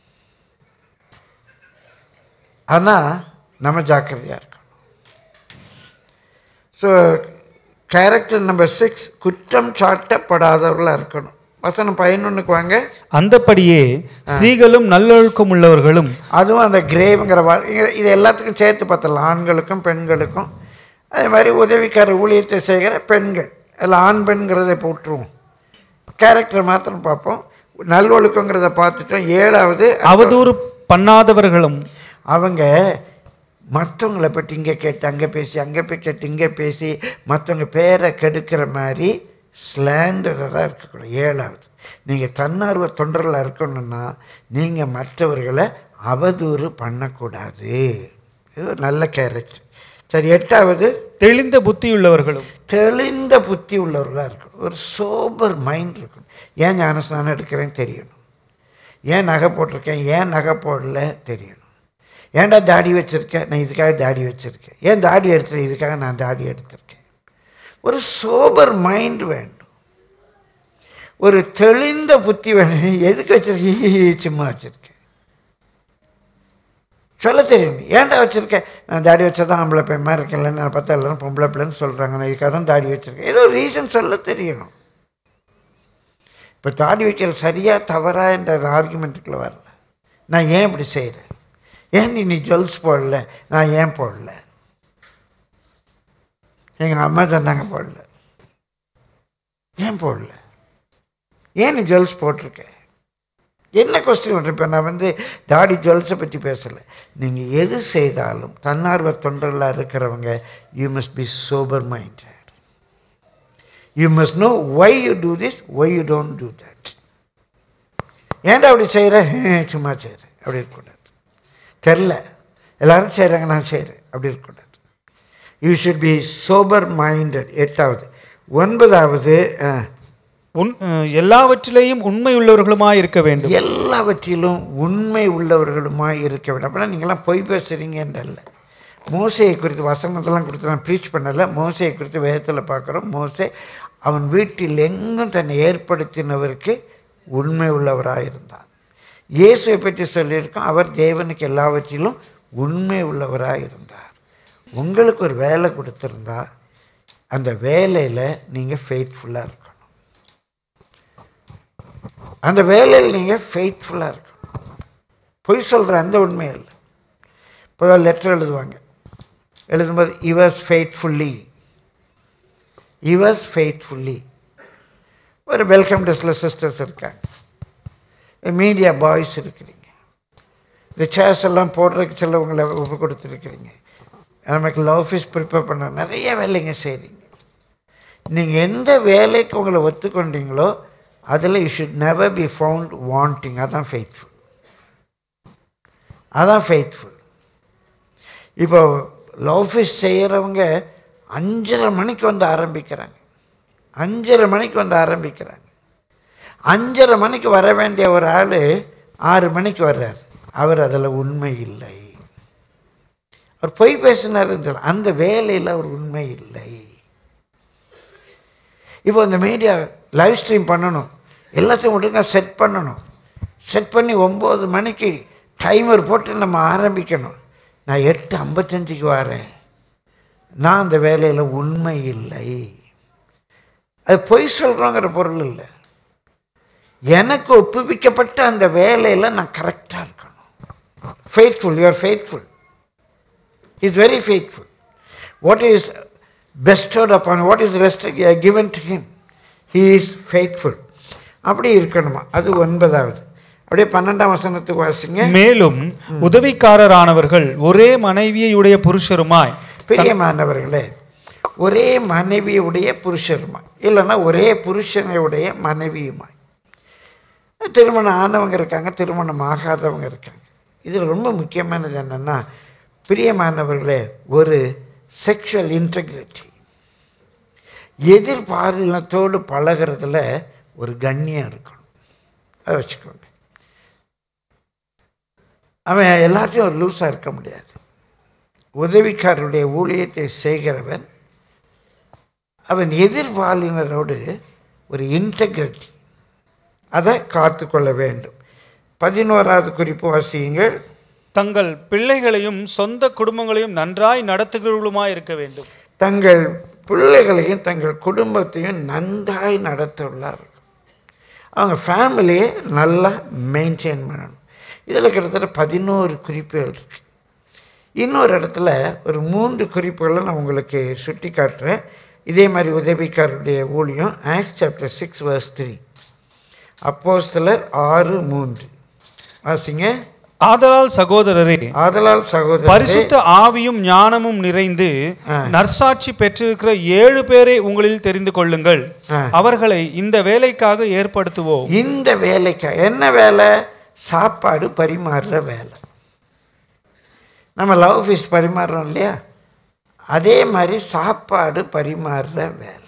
ஆனால் நம்ம ஜாக்கிரதையாக இருக்கணும் ஸோ கேரக்டர் நம்பர் சிக்ஸ் குற்றம் சாட்டப்படாதவர்களாக இருக்கணும் வசனம் பதினொன்றுக்கு வாங்க அந்தப்படியே ஸ்திரீகளும் நல்லொழுக்கம் உள்ளவர்களும் அதுவும் அந்த கிரேவுங்கிற வா இங்க- இது எல்லாத்துக்கும் சேர்த்து பார்த்தலாம் ஆண்களுக்கும் பெண்களுக்கும் அதே மாதிரி உதவிக்கார ஊழியத்தை செய்கிற பெண்கள் அதில் ஆண் பெண்கிறதை போட்டுருவோம் கேரக்டர் மாத்திரம் பார்ப்போம் நல்லொழுக்கங்கிறத பார்த்துட்டோம் ஏழாவது அவதூறு பண்ணாதவர்களும் அவங்க மற்றவங்கள பற்றி இங்கே கேட்டு அங்கே பேசி அங்கே போய் கேட்டு இங்கே பேசி மற்றவங்க பேரை கெடுக்கிற மாதிரி ஸ்லாண்டராக இருக்கக்கூடாது ஏழாவது நீங்கள் தன்னார்வ தொண்டர்களாக இருக்கணும்னா நீங்கள் மற்றவர்களை அவதூறு பண்ணக்கூடாது இது ஒரு நல்ல கேரக்டர் சரி எட்டாவது தெளிந்த புத்தியுள்ளவர்களும் தெளிந்த புத்தி உள்ளவர்களாக இருக்கணும் ஒரு சோபர் மைண்ட் இருக்கணும் ஏன் ஞானஸ்நானம் எடுக்கிறேன்னு தெரியணும் ஏன் நகை போட்டிருக்கேன் ஏன் நகை போடல தெரியணும் ஏன்டா தாடி வச்சுருக்கேன் நான் இதுக்காக தாடி வச்சுருக்கேன் ஏன் தாடி எடுத்துறேன் இதுக்காக நான் தாடி எடுத்திருக்கேன் ஒரு சோபர் மைண்ட் வேண்டும் ஒரு தெளிந்த புத்தி வேணும் எதுக்கு வச்சுருக்கேன் சும்மா வச்சுருக்கேன் சொல்ல தெரியும் ஏன்டா வச்சுருக்கேன் நான் தாடி வச்சா தான் ஆம்பளை பையன் மாதிரி இருக்கேன்ல நான் பார்த்தா எல்லாரும் பொம்பளை பிள்ளைன்னு சொல்கிறாங்க நான் இதுக்காக தான் தாடி வச்சுருக்கேன் ஏதோ ரீசன் சொல்ல தெரியணும் இப்போ தாடி வைக்கிற சரியா தவறா என்ற ஆர்குமெண்ட்டுக்குள்ளே வரல நான் ஏன் இப்படி செய்கிறேன் ஏன் நீ நீ ஜுவல்ஸ் போடல நான் ஏன் போடல எங்கள் அம்மா சொன்னாங்க போடல ஏன் போடல ஏன் நீ ஜுவல்ஸ் போட்டிருக்க என்ன கொஸ்டின் பண்ணுறேன் இப்போ நான் வந்து தாடி ஜுவல்ஸை பற்றி பேசலை நீங்கள் எது செய்தாலும் தன்னார்வ தொண்டர்களாக இருக்கிறவங்க you must be sober minded you must know why you do this why you don't do that ஏன்டா அப்படி செய்கிற சும்மா செய்கிறேன் அப்படி இருக்கக்கூடாது தெரில எல்லாரும் செய்கிறாங்க நான் செய்கிறேன் அப்படி இருக்கக்கூடாது you should be sober minded எட்டாவது ஒன்பதாவது அஹ், உன் அஹ், எல்லாவற்றிலேயும் உண்மை உள்ளவர்களுமாய் இருக்க வேண்டும் எல்லாவற்றிலும் உண்மை உள்ளவர்களுமாய் இருக்க வேண்டும் அப்படின்னா நீங்களாம் பொய் பேசுகிறீங்க என்றல்ல மோசையை குறித்து வசனத்தெல்லாம் கொடுத்து நான் ப்ரீச் பண்ணலை மோசையை குறித்து வேதத்தில் பார்க்குறோம் மோசே அவன் வீட்டில் எங்கும் தன்னை ஏற்படுத்தினவருக்கு உண்மை உள்ளவராக இருந்தான் இயேசுவை பற்றி சொல்லியிருக்கோம் அவர் தேவனுக்கு எல்லாவற்றிலும் உண்மை உள்ளவராக இருந்தார் உங்களுக்கு ஒரு வேலை கொடுத்துருந்தா அந்த வேலையில் நீங்கள் ஃபெய்த்ஃபுல்லாக இருக்கணும் அந்த வேலையில் நீங்கள் ஃபெய்த்ஃபுல்லாக இருக்கணும் பொய் சொல்கிற அந்த உண்மை இல்லை இப்போ லெட்டர் எழுதுவாங்க எழுதும்போது இவர்ஸ் ஃபெய்த்ஃபுல்லி இவர்ஸ் ஃபெய்த்ஃபுல்லி ஒரு வெல்கம் டெஸ்டில் சிஸ்டர்ஸ் இருக்காங்க மீடியா பாய்ஸ் இருக்கிறீங்க இந்த சேர்ஸ் எல்லாம் போடுறதுக்கு சிலவங்களை ஒப்பு கொடுத்துருக்குறீங்க நமக்கு ஆஃபீஸ் ப்ரிப்பேர் பண்ண நிறைய வேலைங்க செய்கிறீங்க நீங்கள் எந்த வேலைக்கு உங்களை ஒத்துக்கொண்டீங்களோ அதில் you should never be found wanting அதான் ஃபெய்த்ஃபுல் அதான் ஃபெய்த்ஃபுல் இப்போ ஆஃபீஸ் செய்கிறவங்க அஞ்சரை மணிக்கு வந்து ஆரம்பிக்கிறாங்க அஞ்சரை மணிக்கு வந்து ஆரம்பிக்கிறாங்க அஞ்சரை மணிக்கு வர வேண்டிய ஒரு ஆள் ஆறு மணிக்கு வர்றார் அவர் அதில் உண்மை இல்லை அவர் பொய் பேசினார் அந்த வேலையில் அவர் உண்மை இல்லை இப்போ இந்த மீடியா லைவ் ஸ்ட்ரீம் பண்ணணும் எல்லாத்தையும் ஒழுங்காக செட் பண்ணணும் செட் பண்ணி ஒம்பது மணிக்கு டைமர் போட்டு நம்ம ஆரம்பிக்கணும் நான் எட்டு ஐம்பத்தஞ்சுக்கு வரேன் நான் அந்த வேலையில் உண்மை இல்லை அது பொய் சொல்கிறோங்கிற பொருள் இல்லை எனக்கு ஒப்புவிக்கப்பட்ட அந்த வேலையில் நான் கரெக்டாக இருக்கணும் faithful you're faithful is very faithful what is bestowed upon what is rest given to him he is faithful அப்படி இருக்கணுமா அது ஒன்பதாவது அப்படியே பன்னெண்டாம் வசனத்துக்கு வாசிங்க மேலும் உதவிக்காரரானவர்கள் ஒரே மனைவியுடைய புருஷருமாய் பிரியமானவர்களே ஒரே மனைவியுடைய புருஷருமாய் இல்லைன்னா ஒரே புருஷனுடைய மனைவியுமாய் திருமணம் ஆனவங்க இருக்காங்க திருமணம் ஆகாதவங்க இருக்காங்க இதில் ரொம்ப முக்கியமானது என்னென்னா பிரியமானவர்களே ஒரு செக்ஷுவல் இன்டெகிரிட்டி எதிர்பாலினத்தோடு பழகிறதுல ஒரு கண்ணியம் இருக்கணும் அதை வச்சுக்கோங்க அவன் எல்லாத்தையும் ஒரு லூஸாக இருக்க முடியாது உதவிக்காரருடைய ஊழியத்தை செய்கிறவன் அவன் எதிர்பாலினரோடு ஒரு இன்டெகிரிட்டி அதை காத்துக்கொள்ள வேண்டும் பதினோராவது குறிப்பு வாசியுங்கள் தங்கள் பிள்ளைகளையும் சொந்த குடும்பங்களையும் நன்றாய் நடத்துகிறவர்களுமாய் இருக்க வேண்டும் தங்கள் பிள்ளைகளையும் தங்கள் குடும்பத்தையும் நன்றாய் நடத்துள்ளார் அவங்க ஃபேமிலியை நல்லா மெயின்டைன் பண்ணணும் இதில் கிட்டத்தட்ட பதினோரு குறிப்புகள் இருக்கு இன்னொரு இடத்துல ஒரு மூன்று குறிப்புகளை நான் உங்களுக்கு சுட்டி காட்டுறேன் இதே மாதிரி உதவிக்காரருடைய ஊழியம் act chapter six verse three அப்போஸ்தலர் ஆறு மூன்று வாசிங்க ஆதலால் சகோதரரே ஆதலால் சகோதரர் பரிசுத்த ஆவியும் ஞானமும் நிறைந்து ஆ. நற்சாட்சி பெற்றிருக்கிற ஏழு பேரை உங்களில் தெரிந்து கொள்ளுங்கள் ஆ. அவர்களை இந்த வேலைக்காக ஏற்படுத்துவோம் இந்த வேலைக்கு என்ன வேலை சாப்பாடு பரிமாறுற வேலை நம்ம லவ் ஃபீஸ்ட் பரிமாறுறோம் இல்லையா அதே மாதிரி சாப்பாடு பரிமாறுற வேலை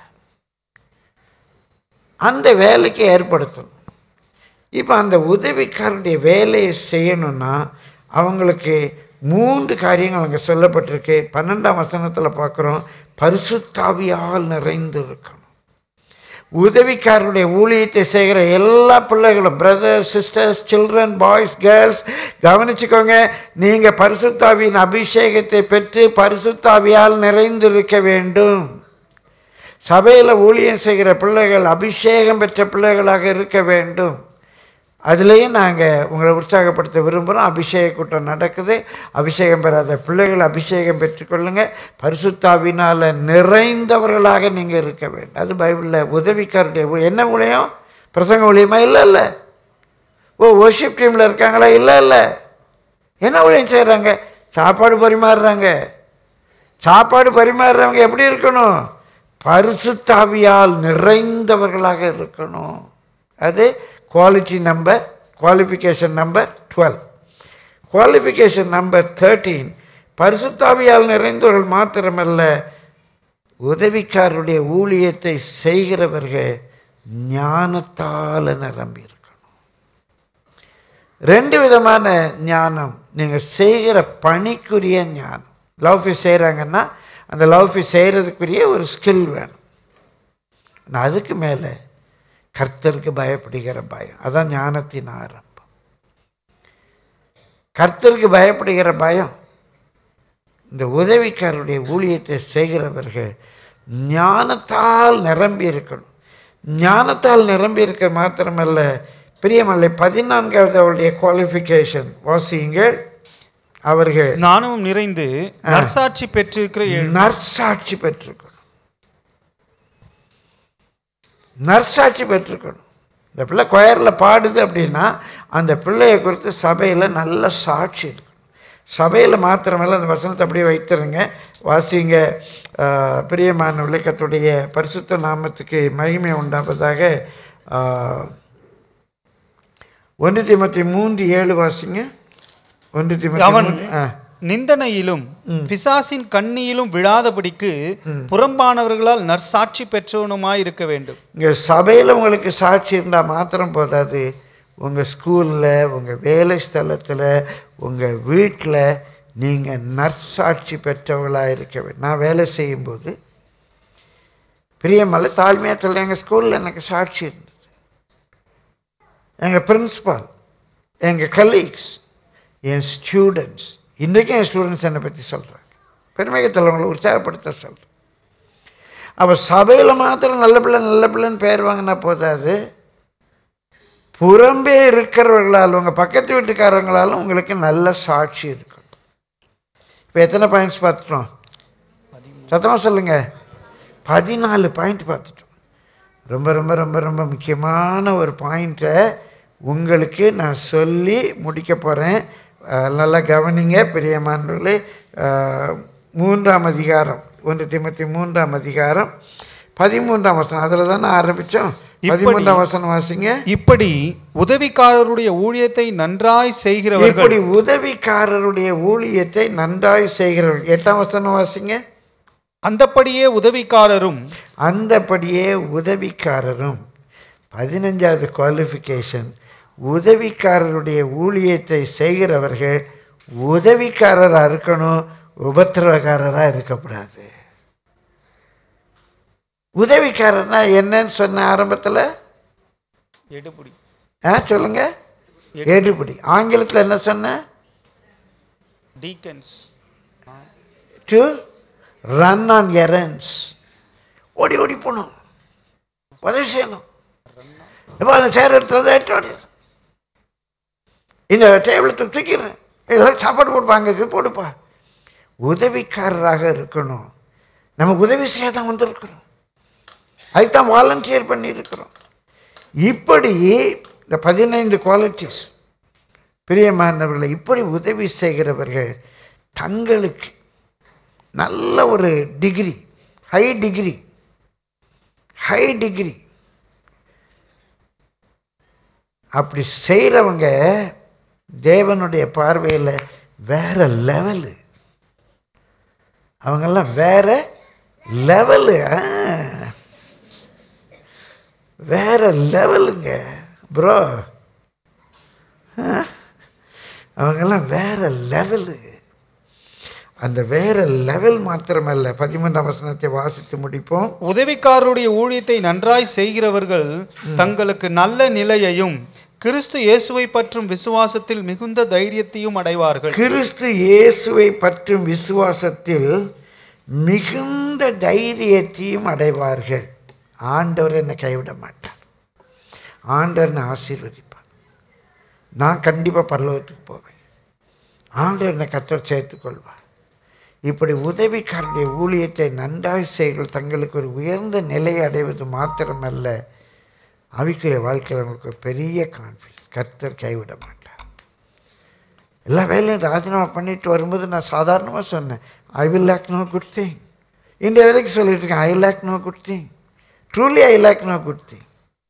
அந்த வேலைக்கு ஏற்படுத்தணும் இப்போ அந்த உதவிக்காரருடைய வேலையை செய்யணும்னா அவங்களுக்கு மூன்று காரியங்கள் அங்கே சொல்லப்பட்டிருக்கு பன்னெண்டாம் வசனத்தில் பார்க்குறோம் பரிசுத்தாவியால் நிறைந்து இருக்கணும் உதவிக்காரருடைய ஊழியத்தை செய்கிற எல்லா பிள்ளைகளும் brothers sisters children boys girls கவனிச்சுக்கோங்க நீங்கள் பரிசுத்தாவியின் அபிஷேகத்தை பெற்று பரிசுத்தாவியால் நிறைந்திருக்க வேண்டும் சபையில் ஊழியம் செய்கிற பிள்ளைகள் அபிஷேகம் பெற்ற பிள்ளைகளாக இருக்க வேண்டும் அதுலேயும் நாங்கள் உங்களை உற்சாகப்படுத்த விரும்புகிறோம் அபிஷேக கூட்டம் நடக்குது அபிஷேகம் பெறாத பிள்ளைகள் அபிஷேகம் பெற்றுக்கொள்ளுங்க பரிசுத்தாவினால் நிறைந்தவர்களாக நீங்கள் இருக்க வேண்டும் அது பைபிளில் உதவிக்காருடைய ஊ- என்ன ஊழியம் பிரசங்க ஊழியமா இல்லை இல்லை ஓ ஒர்ஷிப் டீமில் இருக்காங்களா இல்லை இல்லை என்ன ஊழியம் செய்கிறாங்க சாப்பாடு பரிமாறுறாங்க சாப்பாடு பரிமாறுறவங்க எப்படி இருக்கணும் பரிசுத்தாவியால் நிறைந்தவர்களாக இருக்கணும் அது quality number qualification number twelve qualification number thirteen பரிசுத்தாவியால் நிறைந்தவர்கள் மாத்திரமல்ல உதவிக்காரருடைய ஊழியத்தை செய்கிறவர்கள் ஞானத்தால் நிரம்பி இருக்கணும் ரெண்டு விதமான ஞானம் நீங்கள் செய்கிற பணிக்குரிய ஞானம் லவ் ஃபீஸ் செய்கிறாங்கன்னா அந்த லவ் ஃபீஸ் செய்கிறதுக்குரிய ஒரு ஸ்கில் வேணும் ஆனால் அதுக்கு மேலே கர்த்தருக்கு பயப்படுகிற பயம் அதான் ஞானத்தின் ஆரம்பம் கர்த்தருக்கு பயப்படுகிற பயம் இந்த உதவிக்காரருடைய ஊழியத்தை செய்கிறவர்கள் ஞானத்தால் நிரம்பி இருக்கணும் ஞானத்தால் நிரம்பி இருக்க மாத்திரமல்ல பிரியமல்ல பதினான்காவது அவருடைய குவாலிஃபிகேஷன் வாசியுங்கள் அவர்கள் ஞானமும் நிறைந்து நற்சாட்சி பெற்றிருக்கிற ஏழு நற்சாட்சி பெற்றிருக்கணும் நற்சாட்சி பெற்றிருக்கணும் இந்த பிள்ளை கொயரில் பாடுது அப்படின்னா அந்த பிள்ளையை குறித்து சபையில் நல்ல சாட்சி இருக்கு சபையில் மாத்திரமல்ல அந்த வசனத்தை அப்படியே வைத்திருங்க வாசிங்க ஆஹ், பிரியமான விளக்கத்துடைய பரிசுத்த நாமத்துக்கு மகிமை உண்டாவதாக ஆஹ், ஒன்று தீமத்தி மூன்று ஏழு வாசிங்க ஒன்று தீமத்தி அவன் மூன்று- ஆ நிந்தனையிலும் பிசாசின் கண்ணியிலும் விழாதபடிக்கு புறம்பானவர்களால் நற்சாட்சி பெற்றவனுமாய் இருக்க வேண்டும் இங்கே சபையில் உங்களுக்கு சாட்சி இருந்தால் மாத்திரம் போதாது உங்கள் ஸ்கூலில் உங்கள் வேலை ஸ்தலத்தில் உங்கள் வீட்டில் நீங்கள் நற்சாட்சி பெற்றவர்களாக இருக்க வேண்டும் நான் வேலை செய்யும்போது பிரியமல்ல தாழ்மையாக சொல்ல எங்கள் ஸ்கூலில் எனக்கு சாட்சி இருந்தது எங்கள் பிரின்ஸ்பால் எங்கள் கலீக்ஸ் என் ஸ்டூடெண்ட்ஸ் இன்றைக்கும் என் ஸ்டூடெண்ட்ஸ் என்னை பற்றி சொல்கிறாங்க பெருமைகத்தில் அவங்களை உற்சாகப்படுத்த சொல்கிறேன் அப்போ சபையில் மாத்திரம் நல்ல பிள்ளை நல்ல பிள்ளைன்னு பேர் வாங்கினா போதாது புறம்பே இருக்கிறவர்களால் உங்கள் பக்கத்து வீட்டுக்காரங்களாலும் உங்களுக்கு நல்ல சாட்சி இருக்கும் இப்போ எத்தனை பாயிண்ட்ஸ் பார்த்துட்டோம் சத்தமாக சொல்லுங்கள் பதினாலு பாயிண்ட் பார்த்துட்டோம் ரொம்ப ரொம்ப ரொம்ப ரொம்ப முக்கியமான ஒரு பாயிண்ட்டை உங்களுக்கு நான் சொல்லி முடிக்க போகிறேன் நல்லா கவனிங்க பிரியமானவர்களே அஹ், மூன்றாம் அதிகாரம் ஒன்று திமுத்தி மூன்றாம் அதிகாரம் பதிமூன்றாம் வசனம் அதில் தானே ஆரம்பித்தோம் பதிமூன்றாம் வசனம் வாசிங்க இப்படி உதவிக்காரருடைய ஊழியத்தை நன்றாய் செய்கிறவர்கள் இப்படி உதவிக்காரருடைய ஊழியத்தை நன்றாய் செய்கிறவர்கள் எட்டாம் வசனம் வாசிங்க அந்தப்படியே உதவிக்காரரும் அந்தபடியே உதவிக்காரரும் பதினஞ்சாவது குவாலிஃபிகேஷன் உதவிக்காரருடைய ஊழியத்தை செய்கிறவர்கள் உதவிக்காரராக இருக்கணும் உபத்திரவக்காரராக இருக்கக்கூடாது உதவிக்காரர்னா என்னன்னு சொன்ன ஆரம்பத்தில் எடுபடி ஆ சொல்லுங்க எடுபடி ஆங்கிலத்தில் என்ன சொன்ன deacons to run on errands ஓடி ஓடி போகணும் உதவி செய்யணும் இப்போ அந்த சேர் எடுத்து வந்து எடுத்து ஓடி இந்த டேபிளை தூக்கிறேன் இதெல்லாம் சாப்பாடு போடுப்பாங்க இது போடுப்பா உதவிக்காரராக இருக்கணும் நம்ம உதவி செய்ய தான் வந்திருக்கிறோம் அதுக்கு தான் வாலண்டியர் பண்ணியிருக்கிறோம் இப்படி இந்த பதினைந்து குவாலிட்டிஸ் பிரியமானவர்களை இப்படி உதவி செய்கிறவர்கள் தங்களுக்கு நல்ல ஒரு degree high degree high degree அப்படி செய்கிறவங்க தேவனுடைய பார்வையில் வேற லெவலு அவங்கெல்லாம் வேற லெவலு வேற லெவலுங்க ப்ரோ அவங்கெல்லாம் வேற லெவலு அந்த வேற லெவல் மாத்திரமல்ல பதிமூன்றாம் வசனத்தை வாசித்து முடிப்போம் உதவிக்காரருடைய ஊழியத்தை நன்றாய் செய்கிறவர்கள் தங்களுக்கு நல்ல நிலையையும் கிறிஸ்து இயேசுவை பற்றும் விசுவாசத்தில் மிகுந்த தைரியத்தையும் அடைவார்கள் கிறிஸ்து இயேசுவை பற்றும் விசுவாசத்தில் மிகுந்த தைரியத்தையும் அடைவார்கள் ஆண்டவர் என்னை கைவிட மாட்டார் ஆண்டவர் என்னை ஆசீர்வதிப்பார் நான் கண்டிப்பாக பரலோகத்துக்கு போவேன் ஆண்டவர் என்னை கத்தர் சேர்த்துக்கொள்வார் இப்படி உதவிக்காரருடைய ஊழியத்தை நன்றாய் செய்கள் தங்களுக்கு ஒரு உயர்ந்த நிலையை அடைவது மாத்திரமல்ல ஆவிக்குரிய வாழ்க்கையில் அவங்களுக்கு ஒரு பெரிய கான்ஃபிடன்ஸ் கர்த்தர் கைவிட மாட்டார் எல்லா வேலையும் ராஜினாமா பண்ணிட்டு வரும்போது நான் சாதாரணமாக சொன்னேன் I will lack no good thing இந்திய வரைக்கும் சொல்லிட்டு இருக்கேன் I lack no good thing truly I lack no good thing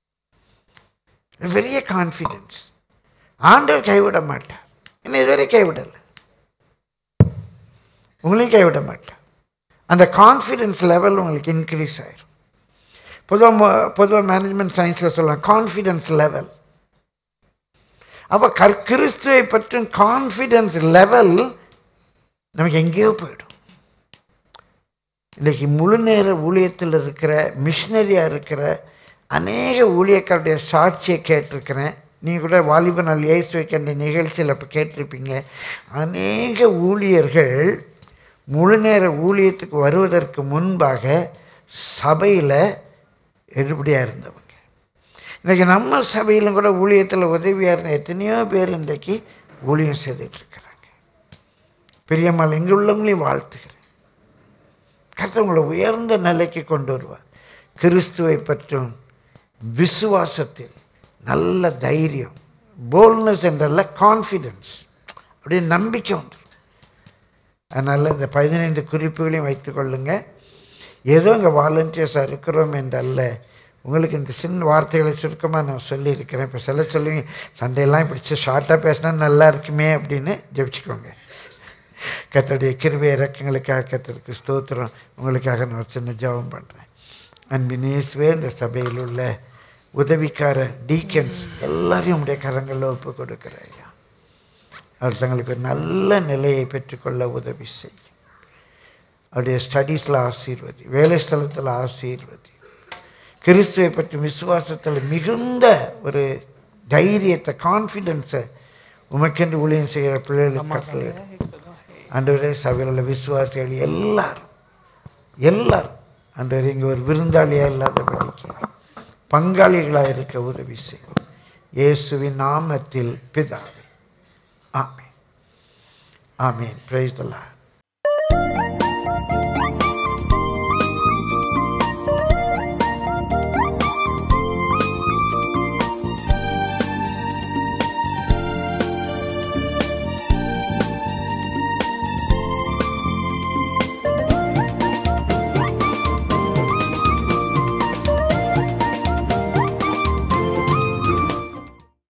பெரிய கான்ஃபிடென்ஸ் ஆண்டவர் கைவிட மாட்டார் இன்னும் இதுவரை கைவிடலை உங்களையும் கைவிட மாட்டார் அந்த கான்ஃபிடென்ஸ் லெவல் உங்களுக்கு இன்க்ரீஸ் ஆயிரும் பொதுவாக பொதுவாக மேனேஜ்மெண்ட் சயின்ஸில் சொல்லலாம் கான்ஃபிடென்ஸ் லெவல் அப்போ கர் கிறிஸ்துவை பற்றும் கான்ஃபிடென்ஸ் லெவல் நமக்கு எங்கேயோ போயிடும் இன்றைக்கி முழு நேர ஊழியத்தில் இருக்கிற மிஷினரியாக இருக்கிற அநேக ஊழியக்காருடைய சாட்சியை கேட்டிருக்கிறேன் நீங்கள் கூட வாலிப நாள் இயேசு வைக்கின்ற நிகழ்ச்சியில் இப்போ கேட்டிருப்பீங்க அநேக ஊழியர்கள் முழு நேர ஊழியத்துக்கு வருவதற்கு முன்பாக சபையில் எடுபடியாக இருந்தவங்க இன்றைக்கி நம்ம சபையிலும் கூட ஊழியத்தில் உதவியாக இருந்த எத்தனையோ பேர் இன்றைக்கு ஊழியம் செய்துட்ருக்கிறாங்க பெரியம்மாள் இங்கே உள்ளவங்களையும் வாழ்த்துக்கிறேன் கர்த்தர் உயர்ந்த நிலைக்கு கொண்டு வருவார் கிறிஸ்துவை பற்றும் விசுவாசத்தில் நல்ல தைரியம் போல்னஸ் என்றல்ல கான்ஃபிடென்ஸ் அப்படியே நம்பிக்கை வந்துடும் அதனால் இந்த பதினைந்து குறிப்புகளையும் வைத்துக்கொள்ளுங்க ஏதோ இங்கே வாலண்டியர்ஸாக இருக்கிறோம் என்றல்ல உங்களுக்கு இந்த சின்ன வார்த்தைகளை சுருக்கமாக நான் சொல்லியிருக்கிறேன் இப்போ சில சொல்லுவீங்க சண்டையெல்லாம் பிடிச்சி ஷார்ட்டாக பேசினா நல்லா இருக்குமே அப்படின்னு ஜெபிச்சுக்கோங்க கத்தருடைய கிருபை இறக்கங்களுக்காக கத்தருக்கு ஸ்தோத்திரம் உங்களுக்காக நான் ஒரு சின்ன ஜெபம் பண்ணுறேன் அன்பின் இயேசுவே இந்த சபையில் உள்ள உதவிக்கார டீக்கன்ஸ் எல்லாரையும் உடைய கரங்களில் ஒப்பு கொடுக்குறேன் ஐயா அவர் தங்களுக்கு ஒரு நல்ல நிலையை பெற்றுக்கொள்ள உதவி செய்யும் அவருடைய ஸ்டடீஸில் ஆசீர்வதி வேலை ஸ்தலத்தில் ஆசீர்வதி கிறிஸ்துவை பற்றி விசுவாசத்தில் மிகுந்த ஒரு தைரியத்தை கான்ஃபிடென்ஸை உமக்கென்று ஊழியம் செய்கிற பிள்ளைகளுக்கு கட்டளை ஆண்டவரே சபையில் உள்ள விசுவாசிகள் எல்லாரும் எல்லாரும் ஆண்டவரே இங்கே ஒரு விருந்தாளியாக இல்லாதபடிக்கு பங்காளிகளாக இருக்க உதவி செய்யும் இயேசுவின் நாமத்தில் பிதாவே ஆமேன் ஆமேன் பிரைஸ் த லார்ட்